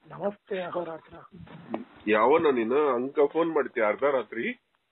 ನಮಸ್ತೆ ಅಹೋರಾತ್ರ ಯಾವನ ನೀನು ಅಂಕ ಫೋನ್ ಮಾಡ್ತೀಯ ಅರ್ಧ ರಾತ್ರಿ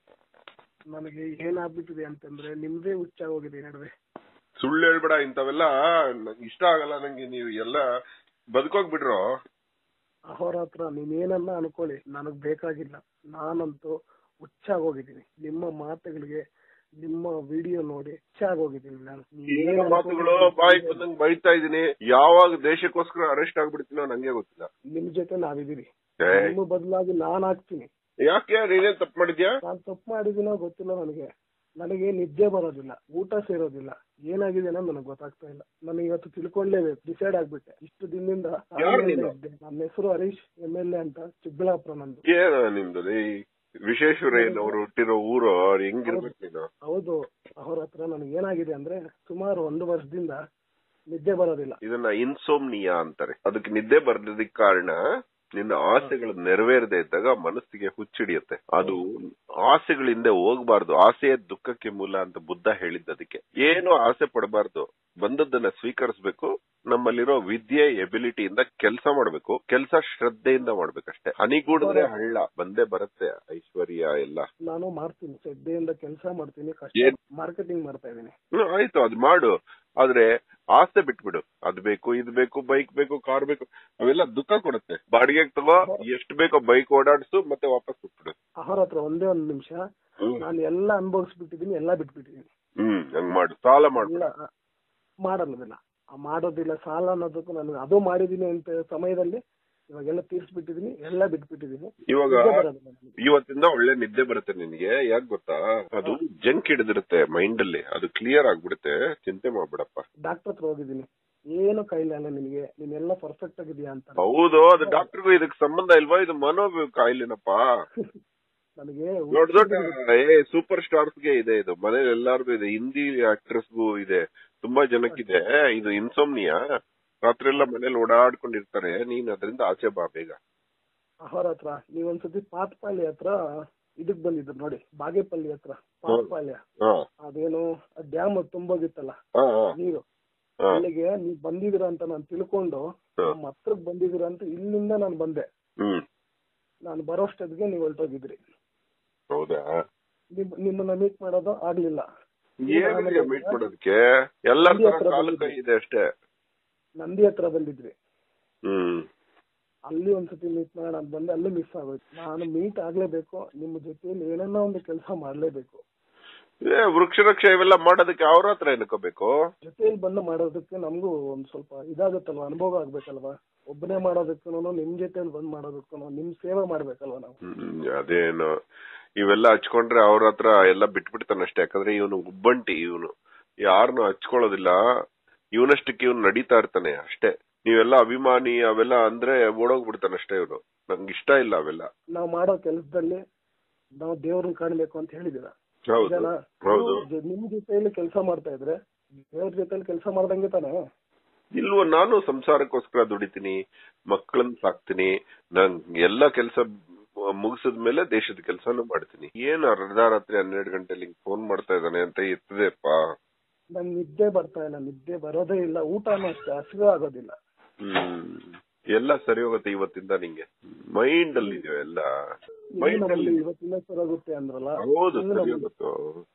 ನನಗೆ ಏನಾಗ್ಬಿಟ್ಟಿದೆ ಅಂತಂದ್ರೆ ನಿಮ್ದೇ ಹುಚ್ಚ ಹೋಗಿದೆ ಈ ನಡುವೆ ಸುಳ್ಳು ಹೇಳ್ಬೇಡ ಇಂಥವೆಲ್ಲ ನಂಗ್ ಇಷ್ಟ ಆಗಲ್ಲ ನಂಗೆ ನೀವು ಎಲ್ಲ ಬದುಕೋಗ್ಬಿಡ್ರೋ ಅಹೋರಾತ್ರ ನೀವೇನನ್ನ ಅನ್ಕೊಳ್ಳಿ ನನಗ್ ಬೇಕಾಗಿಲ್ಲ ನಾನಂತೂ ಹುಚ್ಚಾಗಿ ಹೋಗಿದ್ದೀನಿ ನಿಮ್ಮ ಮಾತುಗಳಿಗೆ ನಿಮ್ಮ ವಿಡಿಯೋ ನೋಡಿ ಹುಚ್ಚಾಗಿ ಹೋಗಿದ್ದೀನಿ ನಾನು ನೀವ್ ಏನು ಏನ್ ಮಾತುಗಳು ಅನ್ಕೊಂಡ್ರಿ ಬಾಯಿ ಬಂದಂಗ್ ಬೈತಾ ಇದೀನಿ ಯಾವಾಗ ದೇಶಕ್ಕೋಸ್ಕರ ಅರೆಸ್ಟ್ ಆಗ್ಬಿಡ್ತೀನೋ ನಂಗೆ ಗೊತ್ತಿಲ್ಲ ನಿಮ್ ಜೊತೆ ನಾವಿದೀವಿ ಏ, ನಿಮ್ಮ ಬದಲಾಗಿ ನಾನ್ ಆಗ್ತೀನಿ ಯಾಕೆ ನೀನೇನ್ ತಪ್ಪು ಮಾಡಿದ್ಯಾ ನಾನ್ ತಪ್ಪು ಮಾಡಿದಿನೋ ಗೊತ್ತಿಲ್ಲ ನನಗೆ ನನಗೆ ನಿದ್ದೆ ಬರೋದಿಲ್ಲ ಊಟ ಸೇರೋದಿಲ್ಲ ಏನಾಗಿದೆ ಅನ್ನೋದು ನನಗೆ ಗೊತ್ತಾಗ್ತಾ ಇಲ್ಲ ನನಗೆ ಇವತ್ತು ತಿಳ್ಕೊಳ್ಳೇಬೇಕು ಡಿಸೈಡ್ ಆಗ್ಬಿಟ್ಟೆ ಇಷ್ಟು ದಿನದಿಂದ ಯಾರು ನೀನು? ಇದ್ದೆ. ನನ್ನ ಹೆಸರು ಹರೀಶ್ ಎಂ ಎಲ್ ಎ ಅಂತ ಚಿಕ್ಕಬಳ್ಳಾಪುರ ನಂದು ಏನ ನಿಮ್ದು ಈ ವಿಶ್ವೇಶ್ವರಯ್ಯನವ್ರು ಹುಟ್ಟಿರೋ ಊರು ಅವ್ರು ಹೆಂಗಿರ್ಬೇಕು ನೀನು ಹೌದು ಅವ್ರ ಹತ್ರ ನನಗೆ ಏನಾಗಿದೆ ಅಂದ್ರೆ ಸುಮಾರು ಒಂದು ವರ್ಷದಿಂದ ನಿದ್ದೆ ಬರೋದಿಲ್ಲ ಇದನ್ನ ಇನ್ಸೋಮ್ನಿಯಾ ಅಂತಾರೆ ಅದಕ್ಕೆ ನಿದ್ದೆ ಬರ್ದಿದ್ದಕ್ಕೆ ಕಾರಣ ನಿನ್ನ ಆಸೆಗಳು ನೆರವೇರದೆ ಇದ್ದಾಗ ಮನಸ್ಸಿಗೆ ಹುಚ್ಚಿಡಿಯುತ್ತೆ ಅದು ಆಸೆಗಳ ಹಿಂದೆ ಹೋಗ್ಬಾರ್ದು ಆಸೆಯೇ ದುಃಖಕ್ಕೆ ಮೂಲ ಅಂತ ಬುದ್ಧ ಹೇಳಿದ್ದ ಅದಕ್ಕೆ ಏನು ಆಸೆ ಪಡಬಾರ್ದು ಬಂದದ್ದನ್ನ ಸ್ವೀಕರಿಸಬೇಕು ನಮ್ಮಲ್ಲಿರೋ ವಿದ್ಯೆ ಎಬಿಲಿಟಿಯಿಂದ ಕೆಲಸ ಮಾಡ್ಬೇಕು ಕೆಲಸ ಶ್ರದ್ಧೆಯಿಂದ ಮಾಡ್ಬೇಕಷ್ಟೇ ಹನಿಗೂಡಿದ್ರೆ ಹಳ್ಳ ಬಂದೇ ಬರುತ್ತೆ ಐಶ್ವರ್ಯ ಎಲ್ಲ ನಾನು ಮಾಡ್ತೀನಿ ಶ್ರದ್ಧೆಯಿಂದ ಕೆಲಸ ಮಾಡ್ತೀನಿ ಕಷ್ಟ ಏನ್? ಮಾರ್ಕೆಟಿಂಗ್ ಮಾಡ್ತಾ ಇದ್ದೀನಿ ಹ್ಮ್, ಆಯ್ತು ಅದ್ ಮಾಡು ಆದ್ರೆ ಆಸೆ ಬಿಟ್ಬಿಡು ಅದ್ ಬೇಕು ಇದ್ ಬೇಕು ಬೈಕ್ ಬೇಕು ಕಾರ್ ಬೇಕು ಅವೆಲ್ಲ ದುಃಖ ಕೊಡುತ್ತೆ ಬಾಡಿಗೆಗೆ ತಗೋ ಎಷ್ಟ್ ಬೇಕೋ ಬೈಕ್ ಓಡಾಡ್ಸು ಮತ್ತೆ ವಾಪಸ್ ಬಿಟ್ಬಿಡು ಅವ್ರ ಹತ್ರ ಒಂದೇ ಒಂದು ನಿಮಿಷ ನಾನು ಎಲ್ಲ ಅನುಭವಿಸ್ಬಿಟ್ಟಿದೀನಿ ಎಲ್ಲ ಬಿಟ್ಬಿಟ್ಟಿದೀನಿ ಹ್ಮ್ ಹಂಗ್ ಮಾಡು ಸಾಲ ಮಾಡ್ಬಿಡು ಇಲ್ಲ ಮಾಡಲ್ಲದಿಲ್ಲ ಆ ಮಾಡೋದಿಲ್ಲ ಸಾಲ ಅನ್ನೋದಕ್ಕೂ ನಾನು ಅದು ಮಾಡಿದೀನಿ ಅಂತ ಸಮಯದಲ್ಲಿ ಇವಾಗೆಲ್ಲ ತೀರ್ಸ್ಬಿಟ್ಟಿದೀನಿ ಎಲ್ಲ ಬಿಟ್ಬಿಟ್ಟಿದೀನಿ ಇವಾಗ ನಿದ್ದೆ ಬರೋದಿಲ್ಲ ನನಗೆ. ಇವತ್ತಿಂದ ಒಳ್ಳೆ ನಿದ್ದೆ ಬರುತ್ತೆ ನಿನ್ಗೆ ಯಾಕ್ ಗೊತ್ತಾ ಅದು ಜಂಕ್ ಹಿಡಿದಿರುತ್ತೆ ಮೈಂಡ್ ಅಲ್ಲಿ ಅದು ಕ್ಲಿಯರ್ ಆಗ್ಬಿಡುತ್ತೆ ಚಿಂತೆ ಮಾಡ್ಬಿಡಪ್ಪ ಡಾಕ್ಟರ್ ಹತ್ರ ಹೋಗಿದ್ದೀನಿ ಏನು ಕಾಯಿಲೆ ಅಲ್ಲ ನಿನಗೆ ನೀನೆಲ್ಲ ಪರ್ಫೆಕ್ಟ್ ಆಗಿದೆಯಾ ಅಂತ ಹೌದು ಅದು ಡಾಕ್ಟರ್ಗೂ ಇದಕ್ ಸಂಬಂಧ ಇಲ್ವಾ ಇದು ಮನೋ ಕಾಯಿಲೆನಪ್ಪ ನನಗೆ ದೊಡ್ಡ ದೊಡ್ಡ ಏ ಸೂಪರ್ ಸ್ಟಾರ್ಸ್ಗೆ ಇದೆ ಇದು ಮನೇಲಿ ಎಲ್ಲಾರ್ಗು ಇದೆ ಹಿಂದಿ ಆಕ್ಟ್ರೆಸ್ಗೂ ಇದೆ ತುಂಬಾ ಜನಕ್ಕಿದೆ ಇದು ಇನ್ಸೋಮ್ನಿಯಾ ರಾತ್ರಿ ಎಲ್ಲ ಮನೇಲಿ ಓಡಾಡ್ಕೊಂಡಿರ್ತಾರೆ ನೀನ್ ಅದರಿಂದ ಆಚೆ ಬಾ ಬೇಗ ಅವರ ಹತ್ರ ನೀವೊಂದ್ಸತಿ ಪಾತ್ಪಾಳ್ಯ ಹತ್ರ ಇದಕ್ ಬಂದಿದ್ರು ನೋಡಿ ಬಾಗೇಪಲ್ಲಿ ಹತ್ರ ಪಾತ್ಪಾಳ್ಯ ಹಾ ಅದೇನು ಡ್ಯಾಮ್ ತುಂಬೋಗಿತ್ತಲ್ಲ ಹಾ ಹಾ, ನೀರು ಹಾ ಅಲ್ಲಿಗೆ ನೀವ್ ಬಂದಿದ್ದೀರ ಅಂತ ನಾನು ತಿಳ್ಕೊಂಡು ನಮ್ಮ ಹತ್ರಕ್ ಬಂದಿದ್ದೀರ ಅಂತ ಇಲ್ಲಿಂದ ನಾನು ಬಂದೆ ಹ್ಮ್ ನಾನು ಬರೋಷ್ಟೊತ್ತಿಗೆ ನೀವು ಹೊರಟೋಗಿದ್ರಿ ಹೌದಾ ನಿಮ್ ನಿಮ್ಮನ್ನ ಮೀಟ್ ಮಾಡೋದು ಆಗ್ಲಿಲ್ಲ ಏನಿದೆ ಮೀಟ್ ಮಾಡೋದಕ್ಕೆ ಎಲ್ಲರ ಹಿಂದಿ ತರ ಹತ್ರ ಕಾಲು ಬಂದಿದ್ದೆ. ಕೈ ಇದೆ ಅಷ್ಟೇ ನಂದಿ ಹತ್ರ ಬಂದಿದ್ರಿ ಹ್ಮ್ ಅಲ್ಲಿ ಒಂದ್ಸತಿ ಮೀಟ್ ಮಾಡೋಣ ಅಂತ ಬಂದೆ ಅಲ್ಲಿ ಮಿಸ್ ಆಗೋಯ್ತು ನಾನು ಮೀಟ್ ಆಗ್ಲೇಬೇಕು ನಿಮ್ಮ ಜೊತೆಲಿ ಏನನ್ನ ಒಂದು ಕೆಲಸ ಮಾಡ್ಲೇಬೇಕು ಏ ವೃಕ್ಷ ರಕ್ಷೆ ಇವೆಲ್ಲ ಮಾಡೋದಕ್ಕೆ ಅವ್ರ ಹತ್ರ ಎನ್ಕೋಬೇಕು ಜೊತೆಲಿ ಬಂದು ಮಾಡೋದಕ್ಕೆ ನಮಗೂ ಒಂದ್ ಸ್ವಲ್ಪ ಇದಾಗುತ್ತಲ್ವಾ ಅನುಭವ ಆಗ್ಬೇಕಲ್ವಾ ಒಬ್ಬನೇ ಮಾಡೋದಕ್ಕೂ ನಿಮ್ ಜೊತೆಲಿ ಬಂದ್ ಮಾಡೋದಕ್ಕೂ ನಿಮ್ ಸೇವೆ ಮಾಡ್ಬೇಕಲ್ವಾ ನಾವು ಹ್ಮ್, ಅದೇನು ಇವೆಲ್ಲ ಹಚ್ಕೊಂಡ್ರೆ ಅವ್ರ ಹತ್ರ ಎಲ್ಲ ಬಿಟ್ಬಿಡ್ತಾನಷ್ಟೇ ಯಾಕಂದ್ರೆ ಇವನು ಉಬ್ಬಂಟಿ ಇವನು ಯಾರನ್ನು ಹಚ್ಕೊಳ್ಳೋದಿಲ್ಲ ಇವನಷ್ಟಕ್ಕೆ ಇವನು ನಡೀತಾ ಇರ್ತಾನೆ ಅಷ್ಟೇ ನೀವೆಲ್ಲ ಅಭಿಮಾನಿ ಅವೆಲ್ಲ ಅಂದ್ರೆ ಓಡೋಗ್ಬಿಡ್ತಾನಷ್ಟೇ ಇವನು ನಂಗೆ ಇಷ್ಟ ಇಲ್ಲ ಅವೆಲ್ಲ ನಾವು ಮಾಡೋ ಕೆಲಸದಲ್ಲಿ ನಾವು ದೇವ್ರನ್ನ ಕಾಣ್ಬೇಕು ಅಂತ ಹೇಳಿದಿರ ಹೌದು ಜನ ಹೌದು ನೀವು ನಿಮ್ ಜೊತೆಲಿ ಕೆಲಸ ಮಾಡ್ತಾ ಇದ್ರೆ ದೇವ್ರ ಜೊತೆಲಿ ಕೆಲಸ ಮಾಡ್ದಂಗೆ ತಾನೆ ಇಲ್ವೋ ನಾನು ಸಂಸಾರಕ್ಕೋಸ್ಕರ ದುಡಿತೀನಿ ಮಕ್ಕಳನ್ನ ಸಾಕ್ತೀನಿ ನನ್ ಎಲ್ಲ ಕೆಲಸ ಮುಗಿಸಿದ್ಮೇಲೆ ದೇಶದ ಕೆಲಸನೂ ಮಾಡ್ತೀನಿ ಏನ್ ಅರ್ಧ ರಾತ್ರಿ ಹನ್ನೆರಡು ಗಂಟೆಲಿ ಫೋನ್ ಮಾಡ್ತಾ ಇದ್ದಾನೆ ಅಂತ ಎತ್ತದೆಪ್ಪ ನಂಗೆ ನಿದ್ದೆ ಬರ್ತಾ ಇಲ್ಲ ನಿದ್ದೆ ಬರೋದೇ ಇಲ್ಲ ಊಟನೂ ಅಷ್ಟೇ ಹಸಿವೆ ಆಗೋದಿಲ್ಲ ಹ್ಮ್ ಎಲ್ಲ ಸರಿ ಹೋಗುತ್ತೆ ಇವತ್ತಿಂದ ನಿಂಗೆ ಮೈಂಡ್ ಅಲ್ಲಿ ಇದೆಯೋ ಎಲ್ಲ ಮೈಂಡ್ ನಮ್ಮಲ್ಲಿ ಅಲ್ಲಿ ಇವತ್ತಿನ ಸರಾಗುತ್ತೆ ಅಂದ್ರಲ್ಲ ಹೌದು ಇನ್ನು ಸರಿ ನಮ್ಮಲ್ಲಿ- ಹೋಗುತ್ತೋ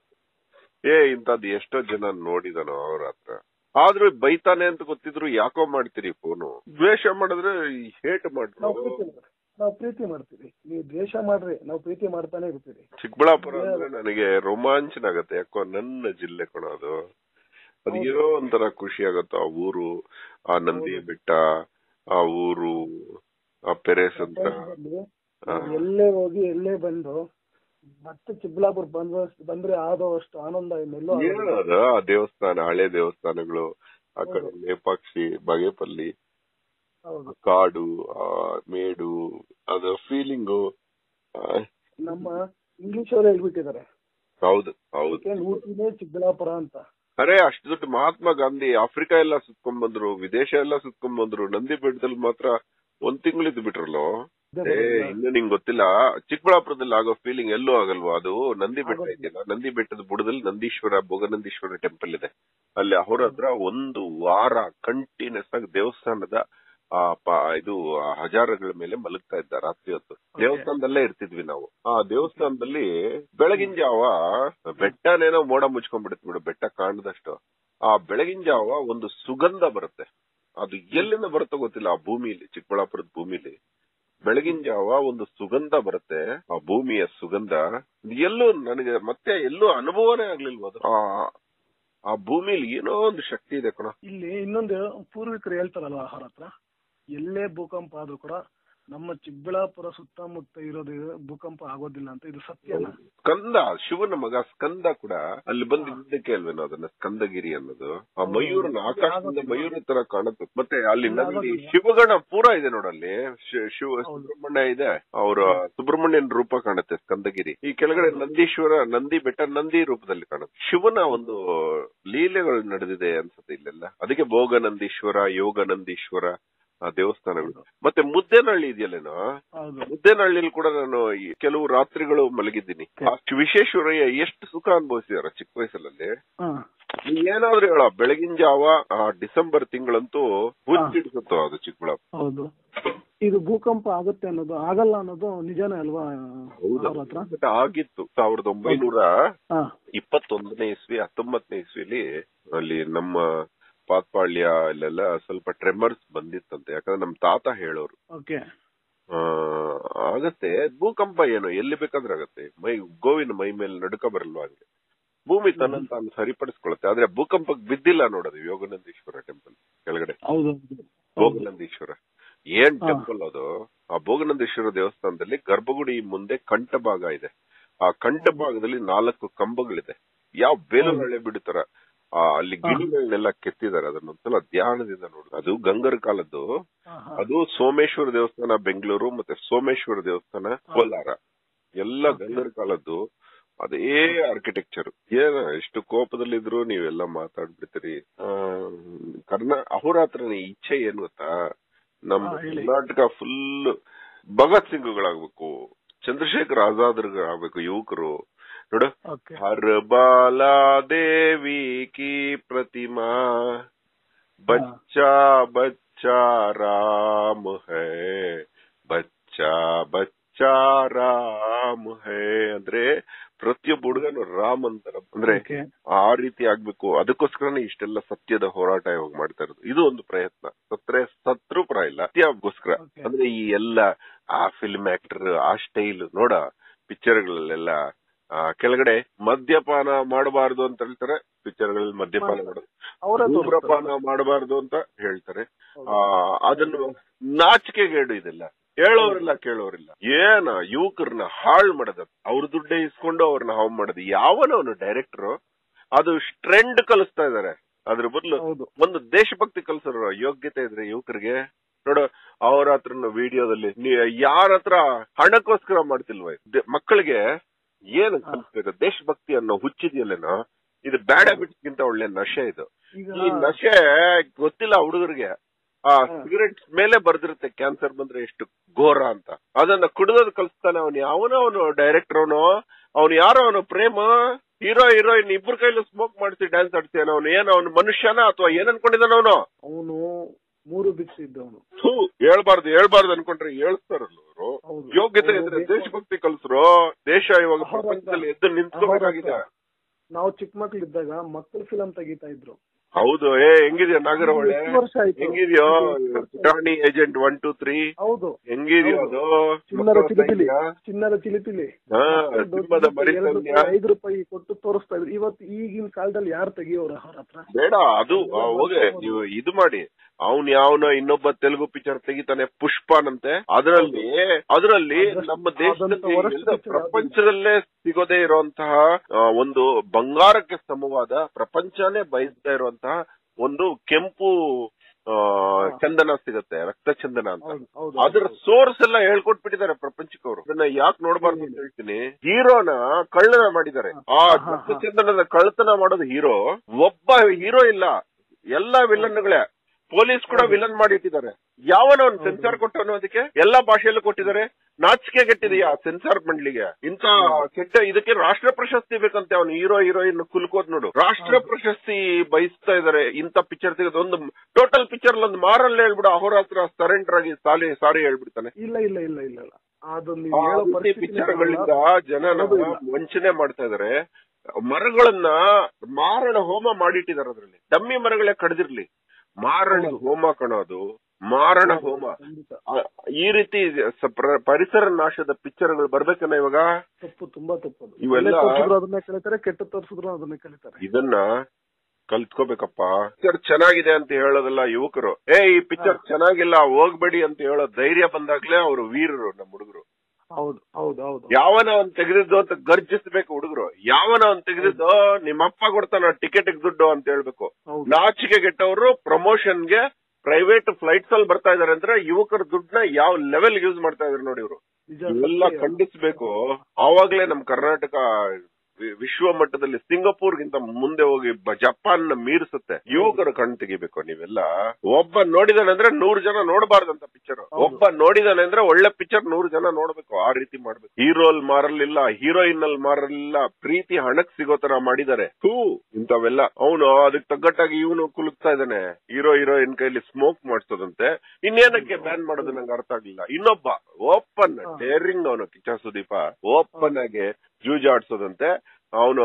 ಏ ಇಂತದ್ ಎಷ್ಟೋ ಜನ ನೋಡಿದನೋ ಅವ್ರ ಹತ್ರ ಆದ್ರೂ ಬೈತಾನೆ ಅಂತ ಗೊತ್ತಿದ್ರು ಯಾಕೋ ಮಾಡ್ತೀರಿ ಫೋನು ದ್ವೇಷ ಮಾಡಿದ್ರೆ ಹೇಟ್ ನಾವು ಮಾಡ್ರು ಪ್ರೀತಿ ಮಾಡ್ತೀವಿ. ನಾವು ಪ್ರೀತಿ ಮಾಡ್ತೀವಿ ನೀವು ದ್ವೇಷ ಮಾಡ್ರಿ ನಾವು ಪ್ರೀತಿ ಮಾಡ್ತಾನೆ ಇರ್ತೀವಿ ಚಿಕ್ಕಬಳ್ಳಾಪುರ ಅಂದ್ರೆ ನನಗೆ ರೋಮಾಂಚನ ಆಗತ್ತೆ ಯಾಕೋ ನನ್ನ ಜಿಲ್ಲೆ ಕಣೋದು ಅದು ಏನೋ ಒಂಥರ ಖುಷಿ ಆಗತ್ತೆ ಆ ಊರು ಆ ನಂದಿ ಬೆಟ್ಟ ಆ ಊರು ಆ ಪೆರೇಸ್ ಅಂತ ಟೈಮಲ್ಲಿ ಎಲ್ಲೇ ಹೋಗಿ ಎಲ್ಲೇ ಬಂದು ಮತ್ತೆ ಚಿಕ್ಕಬಳ್ಳಾಪುರ ಬಂದ ಬಂದ್ರೆ ಆದೋ ಅಷ್ಟು ಆನಂದ ಇನ್ನೆಲ್ಲೋ ಆಗೋದಿಲ್ಲ. ಏನದ ಆ ದೇವಸ್ಥಾನ ಹಳೆ ದೇವಸ್ಥಾನಗಳು ಆ ಕಡೆ ಲೇಪಾಕ್ಷಿ ಬಾಗೇಪಲ್ಲಿ ಹೌದು ಕಾಡು ಆ ಮೇಡು ಅದ ಫೀಲಿಂಗು ನಮ್ಮ ಇಂಗ್ಲಿಷ್ ಅವ್ರು ಹೇಳ್ಬಿಟ್ಟಿದ್ದಾರೆ ಹೌದು ಹೌದು ಅದಕ್ಕೆ ಊಟಿನೇ ಚಿಕ್ಕಬಳ್ಳಾಪುರ ಅಂತ ಅರೆ ಅಷ್ಟು ದೊಡ್ಡ ಮಹಾತ್ಮ ಗಾಂಧಿ ಆಫ್ರಿಕಾ ಎಲ್ಲ ಸುತ್ಕೊಂಡ್ ಬಂದ್ರು ವಿದೇಶ ಎಲ್ಲ ಸುತ್ಕೊಂಡ್ ಬಂದ್ರು ನಂದಿ ಬೆಟ್ಟದಲ್ಲಿ ಮಾತ್ರ ಒಂದ್ ತಿಂಗಳಿದ್ದು ಬಿಟ್ರಲ್ಲೋ ಏ ಇನ್ನು ನಿಂಗ್ ಗೊತ್ತಿಲ್ಲ ಚಿಕ್ಕಬಳ್ಳಾಪುರದಲ್ಲಿ ಆಗೋ ಫೀಲಿಂಗ್ ಎಲ್ಲೂ ಆಗಲ್ವಾ ಅದು ನಂದಿ ಬೆಟ್ಟ ಇದೆಯಲ್ಲ ನಂದಿ ಬೆಟ್ಟದ ಬುಡದಲ್ಲಿ ನಂದೀಶ್ವರ ಭೋಗನಂದೀಶ್ವರ ಟೆಂಪಲ್ ಇದೆ ಅಲ್ಲಿ ಅವ್ರ ಹತ್ರ ಒಂದು ವಾರ ಕಂಟಿನ್ಯೂಸ್ ಆಗಿ ದೇವಸ್ಥಾನದ ಆ ಪ- ಇದು ಆ ಹಜಾರಗಳ ಮೇಲೆ ಮಲಗ್ತಾ ಇದ್ದ ರಾತ್ರಿ ಹೊತ್ತು ದೇವಸ್ಥಾನದಲ್ಲೇ ಇರ್ತಿದ್ವಿ ನಾವು ಆ ದೇವಸ್ಥಾನದಲ್ಲಿ ಬೆಳಗಿನ ಜಾವ ಬೆಟ್ಟನೇನೋ ಮೋಡ ಮುಚ್ಕೊಂಡ್ಬಿಡುತ್ತೆ ಬಿಡು ಬೆಟ್ಟ ಕಾಣದಷ್ಟು ಆ ಬೆಳಗಿನ ಜಾವ ಒಂದು ಸುಗಂಧ ಬರುತ್ತೆ ಅದು ಎಲ್ಲಿಂದ ಬರುತ್ತೋ ಗೊತ್ತಿಲ್ಲ ಆ ಭೂಮಿಲಿ ಚಿಕ್ಕಬಳ್ಳಾಪುರದ ಭೂಮಿಲಿ ಬೆಳಗಿನ ಜಾವ ಒಂದು ಸುಗಂಧ ಬರುತ್ತೆ ಆ ಭೂಮಿಯ ಸುಗಂಧ ಇದು ಎಲ್ಲೂ ನನಗೆ ಮತ್ತೆ ಎಲ್ಲೂ ಅನುಭವನೇ ಆಗ್ಲಿಲ್ವ ಅದು ಆ ಆ ಭೂಮಿಲಿ ಏನೋ ಒಂದು ಶಕ್ತಿ ಇದೆ ಕಣ ಇಲ್ಲಿ ಇನ್ನೊಂದು ಪೂರ್ವಿಕರು ಹೇಳ್ತಾರಲ್ವ ಅವ್ರ ಹತ್ರ ಎಲ್ಲೇ ಭೂಕಂಪ ಆದ್ರೂ ಕೂಡ ನಮ್ಮ ಚಿಕ್ಕಬಳ್ಳಾಪುರ ಸುತ್ತಮುತ್ತ ಇರೋದು ಭೂಕಂಪ ಆಗೋದಿಲ್ಲ ಅಂತ ಇದು ಸತ್ಯನ ಸ್ಕಂದ ಶಿವನ ಮಗ ಸ್ಕಂದ ಕೂಡ ಅಲ್ಲಿ ಬಂದಿದ್ದಕ್ಕೆ ಅಲ್ವೇನೋ ಅದನ್ನ ಸ್ಕಂದಗಿರಿ ಅನ್ನೋದು ಆ ಮಯೂರನ ಆಕಾಶದಿಂದ ಮಯೂರ ತರ ಕಾಣುತ್ತೆ ಮತ್ತೆ ಅಲ್ಲಿ ನಂದಿ ಶಿವಗಣ ಪೂರ ಇದೆ ನೋಡಲ್ಲಿ ಶಿ- ಶಿವ ಸುಬ್ರಹ್ಮಣ್ಯ ಇದೆ ಅವರ ಸುಬ್ರಹ್ಮಣ್ಯನ ರೂಪ ಕಾಣುತ್ತೆ ಸ್ಕಂದಗಿರಿ ಈ ಕೆಳಗಡೆ ನಂದೀಶ್ವರ ನಂದಿ ಬೆಟ್ಟ ನಂದಿ ರೂಪದಲ್ಲಿ ಕಾಣುತ್ತೆ ಶಿವನ ಒಂದು ಲೀಲೆಗಳು ನಡೆದಿದೆ ಅನ್ಸುತ್ತೆ ಇಲ್ಲೆಲ್ಲ ಅದಕ್ಕೆ ಭೋಗ ನಂದೀಶ್ವರ ಯೋಗ ನಂದೀಶ್ವರ ಆ ದೇವಸ್ಥಾನಗಳು ಮತ್ತೆ ಮುದ್ದೇನಹಳ್ಳಿ ಇದೆಯಲ್ಲೇನೋ ಹೌದು ಮುದ್ದೇನಹಳ್ಳಿಲಿ ಕೂಡ ನಾನು ಈ ಕೆಲವು ರಾತ್ರಿಗಳು ಮಲಗಿದ್ದೀನಿ ಆ ವಿಶ್ವೇಶ್ವರಯ್ಯ ಎಷ್ಟು ಸುಖ ಅನುಭವಿಸಿದಾರ ಚಿಕ್ಕ ವಯಸ್ಸಲ್ಲಿ ಹಾ ನೀ ಏನಾದ್ರೂ ಹೇಳ ಬೆಳಗಿನ ಜಾವ ಆ ಡಿಸೆಂಬರ್ ತಿಂಗಳಂತೂ ಹುಚ್ಚಿಡಿಸುತ್ತೋ ಅದು ಚಿಕ್ಕಬಳ್ಳಾಪುರ ಹೌದು ಇದು ಭೂಕಂಪ ಆಗುತ್ತೆ ಅನ್ನೋದು ಆಗಲ್ಲ ಅನ್ನೋದು ನಿಜಾನೇ ಅಲ್ವಾ ಹೌದು ಅವ್ರ ಹತ್ರ ಮತ್ತೆ ಆಗಿತ್ತು ಸಾವಿರದ ಒಂಬೈನೂರ ಹಾ ಇಪ್ಪತ್ತೊಂದನೇ ಇಸ್ವಿ ಹತ್ತೊಂಬತ್ತನೇ ಇಸ್ವಿಲಿ ಅಲ್ಲಿ ನಮ್ಮ ಪಾತ್ಪಾಳ್ಯ ಇಲ್ಲೆಲ್ಲ ಸ್ವಲ್ಪ ಟ್ರೆಮರ್ಸ್ ಬಂದಿತ್ತಂತೆ ಯಾಕಂದ್ರೆ ನಮ್ ತಾತ ಹೇಳೋರು ಓಕೆ ಆ, ಆಗತ್ತೆ ಭೂಕಂಪ ಏನು ಎಲ್ಲಿ ಬೇಕಾದ್ರೆ ಆಗತ್ತೆ ಮೈ ಗೋವಿನ ಮೈ ಮೇಲೆ ನಡುಕ ಬರಲ್ವಾ ಹಂಗೆ ಭೂಮಿ ತನ್ನ ತಾನು ಸರಿಪಡಿಸ್ಕೊಳತ್ತೆ ಆದ್ರೆ ಭೂಕಂಪಕ್ಕೆ ಬಿದ್ದಿಲ್ಲ ನೋಡೋದು ಯೋಗನಂದೀಶ್ವರ ಟೆಂಪಲ್ ಕೆಳಗಡೆ ಹೌದು ಭೋಗನಂದೀಶ್ವರ ಏನ್ ಟೆಂಪಲ್ ಅದು ಆ ಭೋಗನಂದೀಶ್ವರ ದೇವಸ್ಥಾನದಲ್ಲಿ ಗರ್ಭಗುಡಿ ಮುಂದೆ ಕಂಠ ಭಾಗ ಇದೆ ಆ ಕಂಠ ಭಾಗದಲ್ಲಿ ನಾಲ್ಕು ಕಂಬಗಳಿದೆ ಯಾವ ಬೇಲೂರಳೆ ಬಿಡುತ್ತಾರ ಆ ಅಲ್ಲಿ ಗಿಣಿಗಳನ್ನೆಲ್ಲ ಕೆತ್ತಿದ್ದಾರೆ ಅದನ್ನೊಂದ್ಸಲ ಧ್ಯಾನದಿಂದ ನೋಡು ಅದು ಗಂಗರ ಕಾಲದ್ದು ಹಾ, ಹಾ. ಅದು ಸೋಮೇಶ್ವರ ದೇವಸ್ಥಾನ ಬೆಂಗಳೂರು ಮತ್ತೆ ಸೋಮೇಶ್ವರ ದೇವಸ್ಥಾನ ಕೋಲಾರ ಎಲ್ಲ ಗಂಗರ ಕಾಲದ್ದು ಅದೇ ಆರ್ಕಿಟೆಕ್ಚರ್ ಏನ ಎಷ್ಟು ಕೋಪದಲ್ಲಿದ್ರು ನೀವೆಲ್ಲ ಮಾತಾಡ್ಬಿಡ್ತೀರಿ ಆ, ಕರ್ನಾ ಅಹೋರಾತ್ರನ ಇಚ್ಛೆ ಏನ್ ಗೊತ್ತಾ ನಮ್ಮ ಹಾ, ಹೇಳಿ. ಕರ್ನಾಟಕ ಫುಲ್ ಭಗತ್ ಸಿಂಗ್ಗಳಾಗ್ಬೇಕು ಚಂದ್ರಶೇಖರ್ ಆಜಾದ್ಗಳಾಗ್ಬೇಕು ಯುವಕರು ನೋಡು ಓಕೆ हर बाला देवी की प्रतिमा बच्चा बच्चा राम है बच्चा बच्चा ರಾಮ್ ಹೇ ಅಂದ್ರೆ ಪ್ರತಿಯೊಬ್ಬ ಹುಡುಗನು ರಾಮ್ ಅಂತಾರ ಅಂದ್ರೆ ಓಕೆ ಆ ರೀತಿ ಆಗ್ಬೇಕು ಅದಕ್ಕೋಸ್ಕರನೇ ಇಷ್ಟೆಲ್ಲ ಸತ್ಯದ ಹೋರಾಟ ಇವಾಗ ಮಾಡ್ತಾ ಇರೋದು ಇದು ಒಂದು ಪ್ರಯತ್ನ ಸತ್ರೆ ಸತ್ರು ಪರ ಇಲ್ಲ ಸತ್ಯಕ್ಕೋಸ್ಕರ Okay. ಅಂದ್ರೆ ಈ ಎಲ್ಲ ಆ ಫಿಲ್ಮ್ ಆಕ್ಟರ್ ಆ ಸ್ಟೈಲ್ ನೋಡ ಪಿಕ್ಚರ್ಗಳಲ್ಲೆಲ್ಲ ಆ, ಕೆಳಗಡೆ ಮದ್ಯಪಾನ ಮಾಡಬಾರ್ದು ಅಂತ ಹೇಳ್ತಾರೆ ಪಿಕ್ಚರ್ಗಳಲ್ಲಿ ಮದ್ಯಪಾನ ಮಾಡೋದು ಅವರೇ ಧೂಮ್ರಪಾನ ಮಾಡಬಾರ್ದು ಅಂತ ಹೇಳ್ತಾರೆ ಆ ಅದನ್ನು ನಾಚಿಕೆಗೇಡು ಇದೆಲ್ಲ ಹೇಳೋರಿಲ್ಲ ಕೇಳೋರಿಲ್ಲ ಏನ ಯುವಕರನ್ನ ಹಾಳು ಮಾಡೋದು ಅವ್ರ ದುಡ್ಡೇ ಇಸ್ಕೊಂಡು ಅವ್ರನ್ನ ಹಾವು ಮಾಡೋದು ಯಾವನವನು ಡೈರೆಕ್ಟರ್ ಅದು ಟ್ರೆಂಡ್ ಕಲಿಸ್ತಾ ಇದಾರೆ ಅದ್ರ ಬದಲು ಹೌದು ಒಂದು ದೇಶಭಕ್ತಿ ಕಲಿಸೋರು ಯೋಗ್ಯತೆ ಇದ್ರೆ ಯುವಕರಿಗೆ ನೋಡು ಅವ್ರ ಹತ್ರ ವಿಡಿಯೋದಲ್ಲಿ ಯಾರ ಹತ್ರ ಹಣಕ್ಕೋಸ್ಕರ ಮಾಡ್ತಿಲ್ವ ದೆ- ಮಕ್ಕಳಿಗೆ ಏನು ಕಲಿಸ್ಬೇಕು ದೇಶಭಕ್ತಿ ಅನ್ನೋ ಹುಚ್ಚಿದೆಯಲ್ಲೇನೋ ಇದು ಬ್ಯಾಡ್ ಹ್ಯಾಬಿಟ್ಸ್ ಗಿಂತ ಒಳ್ಳೆ ನಶೆ ಇದು ಈಗ ಈ ನಶೆ ಗೊತ್ತಿಲ್ಲ ಹುಡುಗರಿಗೆ ಆ ಸಿಗರೆಟ್ ಮೇಲೆ ಬರ್ದಿರುತ್ತೆ ಕ್ಯಾನ್ಸರ್ ಬಂದ್ರೆ ಎಷ್ಟು ಘೋರ ಅಂತ ಅದನ್ನ ಕುಡಿದೋದು ಕಲಿಸ್ತಾನೆ ಅವನು ಯಾವನೋ ಅವನು ಡೈರೆಕ್ಟರ್ ಅವನು ಅವನು ಯಾರೋ ಅವನು ಪ್ರೇಮ ಹೀರೋ ಹೀರೋಯಿನ್ ಇಬ್ರು ಕೈಲೂ ಸ್ಮೋಕ್ ಮಾಡಿಸಿ ಡ್ಯಾನ್ಸ್ ಆಡ್ತಾನೆ ಅವನು ಏನು ಅವನು ಮನುಷ್ಯನ ಅಥವಾ ಏನ್ ಅನ್ಕೊಂಡಿದ್ದಾನ ಅವನು ಅವನು ಮೂರು ಬಿಕ್ಸ್ ಇದ್ದವನು ಥೂ ಹೇಳ್ಬಾರ್ದು ಹೇಳ್ಬಾರ್ದು ಅನ್ಕೊಂಡ್ರೆ ಹೇಳ್ತಾರಲ್ಲ ಅವರು ಹೌದು ಯೋಗ್ಯತೆ ಇದ್ರೆ ಅವ್ರು ದೇಶಭಕ್ತಿ ಕಲಿಸ್ರು ದೇಶ ಇವಾಗ ಪ್ರಪಂಚದಲ್ಲಿ ಎದ್ದು ನಿಂತ್ಕೋಬೇಕಾಗಿದೆ ನಾವು ಚಿಕ್ಕ ಮಕ್ಳಿದ್ದಾಗ ಮಕ್ಕಳು ಫಿಲಂ ತೆಗಿತಾ ಇದ್ರು ಹೌದು ಏ ಹೆಂಗಿದ್ಯಾ ನಾಗರಹೊಳೆ ಎಷ್ಟು ವರ್ಷ ಆಯ್ತು ಹೆಂಗಿದ್ಯೋ ಪುಟಾಣಿ ಏಜೆಂಟ್ ಒನ್ ಟೂ ತ್ರೀ ಹೌದು ಹೆಂಗಿದ್ಯೋ ಅದು ಚಿನ್ನದ ಮಕ್ಕಳ ಚಿಲಿಪಿಲಿ ಸೈನ್ಯ? ಚಿನ್ನದ ಚಿಲಿಪಿಲಿ ಹಾ, ಸಿಂಹದ ಮರಿ ಎರಡು ಸೈನ್ಯ. ರೂಪಾಯಿ, ಐದು ರೂಪಾಯಿ ಕೊಟ್ಟು ತೋರಿಸ್ತಾ ಇದ್ರು ಇವತ್ತು ಈಗಿನ ಕಾಲದಲ್ಲಿ ಯಾರು ತೆಗಿಯೋರ ಅವ್ರ ಹತ್ರ ಬೇಡ ಅದು ಆ, ಹೋಗೆ ನೀವು ಇದು ಮಾಡಿ ಅವನ್ ಯಾವನ ಇನ್ನೊಬ್ಬ ತೆಲುಗು ಪಿಕ್ಚರ್ ತೆಗಿತಾನೆ ಪುಷ್ಪನಂತೆ ಅದರಲ್ಲಿ ಅದರಲ್ಲಿ ಅದಷ್ಟು- ನಮ್ಮ ದೇಶದಲ್ಲಿ ಅದಂತ worst ಎಲ್ಲ picture ಪ್ರಪಂಚದಲ್ಲೇ ಸಿಗೋದೇ ಇರುವಂತಹ ಆ, ಒಂದು ಬಂಗಾರಕ್ಕೆ ಸಮವಾದ ಪ್ರಪಂಚನೇ ಬಯಸ್ತಾ ಇರುವಂತಹ ಒಂದು ಕೆಂಪು ಆ, ಚಂದನ ಸಿಗುತ್ತೆ ರಕ್ತ ಚಂದನ ಅಂತ ಹೌದು ಹೌದು ಅದ್ರ ಸೋರ್ಸ್ ಎಲ್ಲ ಹೇಳ್ಕೊಟ್ಬಿಟ್ಟಿದ್ದಾರೆ ಪ್ರಪಂಚಕ್ಕೆ ಅವರು ಅದನ್ನ ಯಾಕೆ ನೋಡಬಾರ್ದು ಅಂತ ಹೇಳ್ತೀನಿ ಹೀರೋನ ಕಳ್ಳನ ಮಾಡಿದ್ದಾರೆ ಆ ರಕ್ತ ಚಂದನದ ಕಳ್ಳತನ ಮಾಡೋದು ಹೀರೋ ಒಬ್ಬ ಹೀರೋ ಇಲ್ಲ ಎಲ್ಲಾ ವಿಲನ್ಗಳೇ ಪೊಲೀಸ್ ಕೂಡ ವಿಲನ್ ಮಾಡಿ ಇಟ್ಟಿದ್ದಾರೆ ಯಾವನ ಅವ್ನು ಸೆನ್ಸಾರ್ ಕೊಟ್ಟವನು ಅದಕ್ಕೆ ಎಲ್ಲಾ ಭಾಷೆಯಲ್ಲೂ ಕೊಟ್ಟಿದ್ದಾರೆ ನಾಚಿಕೆ ಕೆಟ್ಟಿದೆಯಾ ಸೆನ್ಸಾರ್ ಮಂಡ್ಲಿಗೆ ಇಂತ ಕೆಟ್ಟ ಇದಕ್ಕೆ ರಾಷ್ಟ್ರ ಪ್ರಶಸ್ತಿ ಬೇಕಂತೆ ಅವನು ಹೀರೋ ಹೀರೋಯಿನ್ ಕುಲ್ಕೋದ್ ನೋಡು ರಾಷ್ಟ್ರ ಪ್ರಶಸ್ತಿ ಬಯಸ್ತಾ ಇದಾರೆ ಇಂತ ಪಿಕ್ಚರ್ ತೆಗೆದು ಒಂದು ಟೋಟಲ್ ಪಿಕ್ಚರ್ ಒಂದು ಮಾರಲ್ ಹೇಳ್ಬಿಡು ಅಹೋರಾತ್ರ ಸರೆಂಡರ್ ಆಗಿ ಸಾಲಿ ಸಾರಿ ಹೇಳ್ಬಿಡ್ತಾನೆ ಇಲ್ಲ ಇಲ್ಲ ಇಲ್ಲ ಇಲ್ಲ ಇಲ್ಲ ಅದು ನೀವು ಹೇಳೋ ಪರಿಸ್ಥಿತಿನೇ ಪಿಕ್ಚರ್ಗಳಿಂದ ಬರಲ್ಲ. ಜನನ ಅದು ಇಲ್ಲ. ವಂಚನೆ ಮಾಡ್ತಾ ಇದಾರೆ ಮರಗಳನ್ನ ಮಾರಣ ಹೋಮ ಮಾಡಿಟ್ಟಿದ್ದಾರೆ ಅದ್ರಲ್ಲಿ ಡಮ್ಮಿ ಮರಗಳೇ ಕಡ್ದಿರ್ಲಿ ಮಾರಣ ಹೋಮ ಕಣೋದು ಮಾರಣ ಹೋಮ ಖಂಡಿತ ಆ, ಈ ರೀತಿ ಸ- ಪ್ರ- ಪರಿಸರ ನಾಶದ ಪಿಕ್ಚರ್ಗಳು ಬರ್ಬೇಕನ್ನ ಇವಾಗ ತಪ್ಪು ತುಂಬಾ ತಪ್ಪು ಅದು. ಇವೆಲ್ಲ- ಒಳ್ಳೆ ತೋರ್ಸಿದ್ರು ಅದನ್ನೇ ಕಲಿತಾರೆ ಕೆಟ್ಟ ತೋರ್ಸಿದ್ರು ಅದನ್ನೇ ಕಲಿತಾರೆ ಇದನ್ನ ಕಲ್ತ್ಕೋಬೇಕಪ್ಪ ಪಿಕ್ಚರ್ ಚೆನ್ನಾಗಿದೆ ಅಂತ ಹೇಳೋದಲ್ಲ ಯುವಕರು ಏ ಈ ಪಿಕ್ಚರ್ ಚೆನ್ನಾಗಿಲ್ಲ ಹೋಗ್ಬೇಡಿ ಅಂತ ಹೇಳೋ ಧೈರ್ಯ ಬಂದಾಗ್ಲೇ ಅವರು ವೀರರು ನಮ್ಮ ಹುಡುಗರು ಹೌದು ಹೌದು ಹೌದು ಯಾವನ ಅವ್ನ್ ತೆಗೆದಿದ್ದು ಅಂತ ಗರ್ಜಿಸ್ಬೇಕು ಹುಡುಗರು ಯಾವನ ಅವ್ನ್ ತೆಗೆದಿದ್ದು ನಿಮ್ಮಪ್ಪ ಕೊಡ್ತಾನ ಟಿಕೆಟ್ ದುಡ್ಡು ಅಂತ ಹೇಳ್ಬೇಕು ಹೌದು ನಾಚಿಕೆ ಗೆಟ್ಟವರು ಪ್ರಮೋಷನ್ಗೆ ಪ್ರೈವೇಟ್ ಫ್ಲೈಟ್ಸ್ ಅಲ್ಲಿ ಬರ್ತಾ ಇದಾರೆ ಅಂದ್ರೆ ಯುವಕರ ದುಡ್ಡನ್ನ ಯಾವ ಲೆವೆಲ್ ಯೂಸ್ ಮಾಡ್ತಾ ಇದಾರೆ ನೋಡಿ ಇವರು ನಿಜ ಇವೆಲ್ಲ ಸತ್ಯ. ಖಂಡಿಸ್ಬೇಕು ಆವಾಗ್ಲೇ ನಮ್ ಕರ್ನಾಟಕ ವಿ- ವಿಶ್ವ ಮಟ್ಟದಲ್ಲಿ ಸಿಂಗಪೂರ್ಗಿಂತ ಮುಂದೆ ಹೋಗಿ ಬ- ಜಪಾನ್ ನ ಮೀರಿಸುತ್ತೆ ಯುವಕರು ಕಣ್ ತೆಗಿಬೇಕು ನೀವೆಲ್ಲ ಒಬ್ಬ ನೋಡಿದಾನೆ ಅಂದ್ರೆ ನೂರು ಜನ ನೋಡಬಾರ್ದಂತ ಪಿಕ್ಚರ್ ಹೌದು. ಒಬ್ಬ ನೋಡಿದಾನೆ ಅಂದ್ರೆ ಒಳ್ಳೆ ಪಿಕ್ಚರ್ ನೂರು ಜನ ನೋಡ್ಬೇಕು ಆ ರೀತಿ ಮಾಡ್ಬೇಕು ಹೀರೋ ಅಲ್ಲಿ ಮಾರಲಿಲ್ಲ ಹೀರೋಯಿನ್ ಅಲ್ಲಿ ಮಾರಲಿಲ್ಲ ಪ್ರೀತಿ ಹಣಕ್ ಸಿಗೋ ತರ ಮಾಡಿದ್ದಾರೆ ಹೂ ಇಂಥವೆಲ್ಲ ಅವನು ಅದಕ್ಕೆ ತಗ್ಗಟ್ಟಾಗಿ ಇವನು ಕುಲುಕ್ತಾ ಇದ್ದಾನೆ ಹೀರೋ ಹೀರೋಯಿನ್ ಕೈಲಿ ಸ್ಮೋಕ್ ಮಾಡಿಸೋದಂತೆ ಇನ್ನೇನಕ್ಕೆ ಬ್ಯಾನ್ ಮಾಡೋದು ನಂಗೆ ಅರ್ಥ ಆಗ್ಲಿಲ್ಲ ಇನ್ನೊಬ್ಬ ಓಪನ್ ಹಾ. ಡೇರಿಂಗ್ ಅವನು ಕಿಚ್ಚ ಸುದೀಪ ಓಪನ್ ಆಗಿ ಜೂಜಾಡ್ಸೋದಂತೆ ಅವನು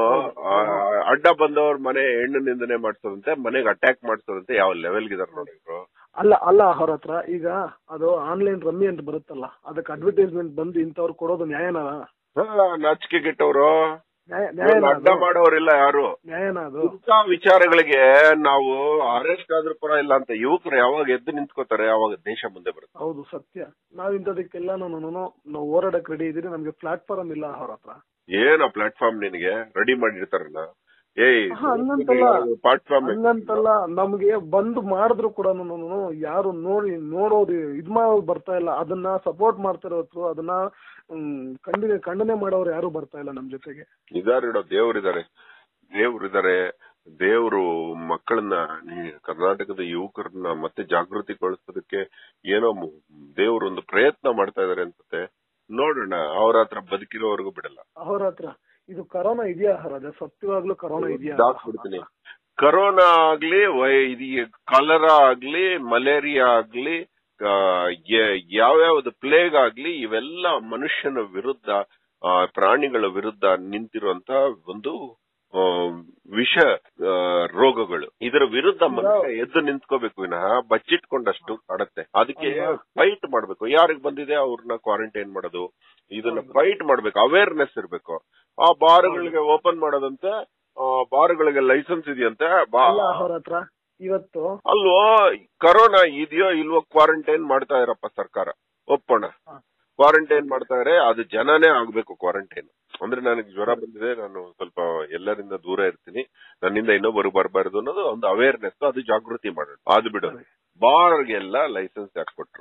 ಅಡ್ಡ ಬಂದವ್ರ ಮನೆ ಹೆಣ್ಣು ನಿಂದನೆ ಮಾಡಿಸೋದಂತೆ ಮನೆಗೆ ಅಟ್ಯಾಕ್ ಮಾಡಿಸೋದಂತೆ ಯಾವ ಲೆವೆಲ್ ಇದಾರೆ ನೋಡಿ ಇವ್ರು ಅಲ್ಲ ಅಲ್ಲ ಅವ್ರ ಹತ್ರ ಈಗ ಅದು ಆನ್ಲೈನ್ ರಮ್ಮಿ ಅಂತ ಬರುತ್ತಲ್ಲ ಅದಕ್ಕೆ ಅಡ್ವರ್ಟೈಸ್ಮೆಂಟ್ ಬಂದು ಇಂಥವ್ರು ಕೊಡೋದು ನ್ಯಾಯನಾ ಹಾ, ನಾಚಿಕೆ ಗೆಟ್ಟವ್ರು ನ್ಯಾಯ ಇವ್ರನ್ನ ನ್ಯಾಯನಾ ಅಡ್ಡ ಅದು? ಮಾಡೋರಿಲ್ಲ ಯಾರು ನ್ಯಾಯನಾ ಅದು ಇಂಥ ವಿಚಾರಗಳಿಗೆ ನಾವು ಅರೆಸ್ಟ್ ಆದ್ರೂ ಪರ ಇಲ್ಲ ಅಂತ ಯುವಕರು ಯಾವಾಗ ಎದ್ದು ನಿಂತ್ಕೋತಾರೆ ಅವಾಗ ದೇಶ ಮುಂದೆ ಬರುತ್ತೆ ಹೌದು ಸತ್ಯ ನಾವ್ ಇಂಥದಕ್ಕೆಲ್ಲ ನಾನು ನಾವು ಹೋರಾಡಕ್ ರೆಡಿ ಇದೀರಿ ನಮ್ಗೆ ಪ್ಲಾಟ್ಫಾರ್ಮ್ ಇಲ್ಲ ಅವ್ರ ಹತ್ರ ಏನ ಪ್ಲಾಟ್ಫಾರ್ಮ್ ನಿನಗೆ ರೆಡಿ ಮಾಡಿರ್ತಾರಲ್ಲ ಏಯ್ ಆಹಾ, ಹಂಗಂತಲ್ಲ. ಪ್ಲಾಟ್ಫಾರ್ಮ್ ಹಂಗಂತಲ್ಲ ನಮ್ಗೆ ಬಂದು ಮಾಡಿದ್ರು ಕೂಡ ಯಾರು ನೋಡಿ ನೋಡೋದು ಇದ್ ಮಾಡೋದು ಬರ್ತಾ ಇಲ್ಲ ಅದನ್ನ ಸಪೋರ್ಟ್ ಮಾಡ್ತಾರ ಹೊತ್ತು ಅದನ್ನ ಹ್ಮ್, ಖಂಡನೆ ಖಂಡನೆ ಮಾಡೋರು ಯಾರು ಬರ್ತಾ ಇಲ್ಲ ನಮ್ ಜೊತೆಗೆ ಇದಾರಿಡೋ ದೇವ್ರಿದ್ದಾರೆ ದೇವ್ರಿದ್ದಾರೆ ದೇವರು ಮಕ್ಕಳನ್ನ ಈ ಕರ್ನಾಟಕದ ಯುವಕರನ್ನ ಮತ್ತೆ ಜಾಗೃತಿಗೊಳಿಸೋದಕ್ಕೆ ಏನೋ ಮು- ದೇವ್ರು ಒಂದು ಪ್ರಯತ್ನ ಮಾಡ್ತಾ ಇದಾರೆ ಅನ್ಸುತ್ತೆ ನೋಡೋಣ ಅವ್ರ ಹತ್ರ ಬದುಕಿರೋವರೆಗೂ ಬಿಡಲ್ಲ ಅವ್ರ ಹತ್ರ ಇದು ಕರೋನಾ ಇದೆಯಾ ಹರದ ಸತ್ಯವಾಗ್ಲೂ ಕರೋನಾ ಇದೆಯಾ ಹಾಕ್ಬಿಡ್ತೀನಿ ಕರೋನಾ ಆಗ್ಲಿ ವೈ- ಇದು ಕಲರಾ ಆಗ್ಲಿ ಮಲೇರಿಯಾ ಆಗ್ಲಿ ಆ, ಯ- ಯಾವ್ಯಾವ್ದು ಪ್ಲೇಗ್ ಆಗ್ಲಿ ಇವೆಲ್ಲ ಮನುಷ್ಯನ ವಿರುದ್ಧ ಆ, ಪ್ರಾಣಿಗಳ ವಿರುದ್ಧ ನಿಂತಿರುವಂತ ಒಂದು ಆ, ವಿಷ ಆ, ರೋಗಗಳು ಇದರ ವಿರುದ್ಧ ಮನುಷ್ಯ ಎದ್ದು ನಿಂತ್ಕೋಬೇಕು ವಿನಃ ಬಚ್ಚಿಟ್ಕೊಂಡಷ್ಟು ಕಾಡತ್ತೆ ಅದಕ್ಕೆ ಅಲ್ವಾ? ಫೈಟ್ ಮಾಡ್ಬೇಕು ಯಾರಿಗ್ ಬಂದಿದೆ ಅವ್ರನ್ನ ಕ್ವಾರಂಟೈನ್ ಮಾಡೋದು ಇದನ್ನ ಫೈಟ್ ಮಾಡ್ಬೇಕು ಅವೇರ್ನೆಸ್ ಇರ್ಬೇಕು ಆ ಬಾರ್ಗಳಿಗೆ ಓಪನ್ ಮಾಡೋದಂತೆ ಆ, ಬಾರ್ಗಳಿಗೆ ಲೈಸೆನ್ಸ್ ಇದೆಯಂತೆ ಬಾ- ಅಲ್ಲ ಅವ್ರ ಹತ್ರ ಇವತ್ತು ಅಲ್ವೋ ಕರೋನಾ ಇದೆಯೋ ಇಲ್ವೋ ಕ್ವಾರಂಟೈನ್ ಮಾಡ್ತಾ ಇರಪ್ಪ ಸರ್ಕಾರ ಒಪ್ಪೋಣ ಹಾ. ಕ್ವಾರಂಟೈನ್ ಮಾಡ್ತಾ ಇದ್ರೆ ಅದು ಜನನೇ ಆಗ್ಬೇಕು ಕ್ವಾರಂಟೈನ್ ಅಂದ್ರೆ ನನಗೆ ಜ್ವರ ಬಂದಿದೆ ನಾನು ಸ್ವಲ್ಪ ಎಲ್ಲರಿಂದ ದೂರ ಇರ್ತೀನಿ ನನ್ನಿಂದ ಇನ್ನೊಬ್ಬರು ಬರಬಾರದು ಅನ್ನೋದು ಒಂದು ಅವೇರ್ನೆಸ್ ಅದು ಜಾಗೃತಿ ಮಾಡೋಣ ಅದು ಬಿಡು ಸರಿ. ಬಾರ್ಗೆಲ್ಲ ಲೈಸೆನ್ಸ್ ಯಾಕೆ ಕೊಟ್ರು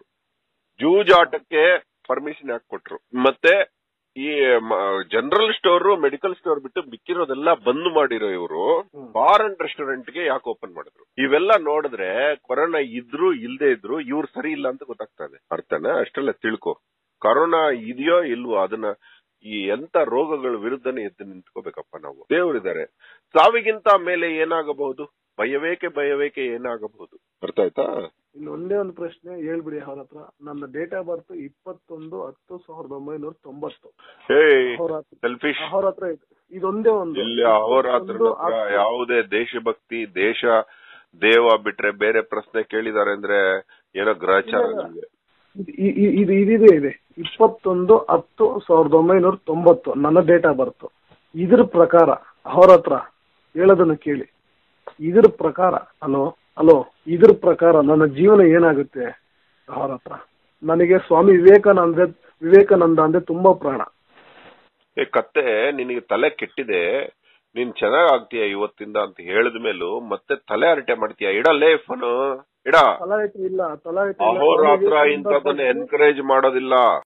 ಜೂಜಾಟಕ್ಕೆ ಪರ್ಮಿಷನ್ ಯಾಕೆ ಕೊಟ್ರು ಮತ್ತೆ ಈ ಜನರಲ್ ಸ್ಟೋರ್ ಮೆಡಿಕಲ್ ಸ್ಟೋರ್ ಬಿಟ್ಟು ಮಿಕ್ಕಿರೋದೆಲ್ಲ ಬಂದ್ ಮಾಡಿರೋ ಇವರು ಹ್ಮ್. ಬಾರ್ ಅಂಡ್ ರೆಸ್ಟೋರೆಂಟ್ ಗೆ ಯಾಕೆ ಓಪನ್ ಮಾಡಿದ್ರು ಇವೆಲ್ಲ ನೋಡಿದ್ರೆ ಕೊರೋನಾ ಇದ್ರು ಇಲ್ದೇ ಇದ್ರು ಇವ್ರು ಸರಿ ಇಲ್ಲ ಅಂತ ಗೊತ್ತಾಗ್ತಾ ಇದೆ ಅರ್ಥನ ಅಷ್ಟೆಲ್ಲ ತಿಳ್ಕೊ ಕೊರೋನಾ ಇದೆಯೋ ಇಲ್ವೋ ಅದನ್ನ ಈ ಎಂತ ರೋಗಗಳ ವಿರುದ್ಧನೇ ಎದ್ದು ನಿಂತ್ಕೋಬೇಕಪ್ಪ ನಾವು ದೇವರಿದ್ದಾರೆ ಸಾವಿಗಿಂತ ಮೇಲೆ ಏನಾಗಬಹುದು ಭಯವೇಕೆ ಭಯವೇಕೆ ಏನಾಗಬಹುದು ಅರ್ಥ ಆಯ್ತಾ ಇಲ್ಲಿ ಒಂದೇ ಒಂದು ಪ್ರಶ್ನೆ ಹೇಳ್ಬಿಡಿ ಅವ್ರ ಹತ್ರ ನನ್ನ ಡೇಟ್ ಆಫ್ ಬರ್ತ್ ಇಪ್ಪತ್ತೊಂದು ಹತ್ತು ಸಾವಿರದ ಒಂಬೈನೂರ ತೊಂಬತ್ತು ಹೇ ಅವ್ರ ಹತ್ರ ಸೆಲ್ಫಿಶ್ ಅವ್ರ ಹತ್ರ ಇದೆ. ಇದೊಂದೇ ಒಂದು ಇಲ್ಲಿ ಅಹೋರಾತ್ರ ಒಂದು ಹತ್ತು- ಯಾವುದೇ ದೇಶಭಕ್ತಿ ದೇಶ ದೇವ ಬಿಟ್ರೆ ಬೇರೆ ಪ್ರಶ್ನೆ ಕೇಳಿದಾರೆ ಅಂದ್ರೆ ಏನೋ ಗ್ರಹಚಾರ ಇಲ್ಲ, ಇಲ್ಲ. ನಮ್ಗೆ ಇ- ಇ- ಇದು ಇದಿದೆ ಇದೆ ಇಪ್ಪತ್ತೊಂದು ಹತ್ತು ಸಾವಿರದ ಒಂಬೈನೂರ ತೊಂಬತ್ತು ನನ್ನ ಡೇಟ್ ಆಫ್ ಬರ್ತ್ ಇದ್ರ ಪ್ರಕಾರ ಅವ್ರ ಹತ್ರ ಹೇಳೋದನ್ನ ಕೇಳಿ ಇದ್ರ ಪ್ರಕಾರ ಹಲೋ ಹಲೋ ಇದ್ರ ಪ್ರಕಾರ ನನ್ನ ಜೀವನ ಏನಾಗುತ್ತೆ ಅವ್ರ ಹತ್ರ ನನಗೆ ಸ್ವಾಮಿ ವಿವೇಕಾನಂದ ವಿವೇಕಾನಂದ ಅಂದ್ರೆ ತುಂಬಾ ಪ್ರಾಣ ಏ ಕತ್ತೆ ನಿನಗೆ ತಲೆ ಕೆಟ್ಟಿದೆ ನೀನ್ ಚೆನ್ನಾಗ್ ಆಗ್ತೀಯ ಇವತ್ತಿಂದ ಅಂತ ಹೇಳಿದ ಮೇಲೂ ಮತ್ತೆ ತಲೆ ಹರಟೆ ಮಾಡ್ತೀಯ ಇಡಲ್ಲೇ ಫೋನು ಇಡ ತಲಾಯಿತು ಇಲ್ಲ ತಲಾಯಿತು ಇಲ್ಲ. ಅಹೋರಾತ್ರ ಸ್ವಾಮಿ ಇಂಥದನ್ನ ವಿವೇಕಾನಂದ ಎನ್ಕರೇಜ್ ಮಾಡೋದಿಲ್ಲ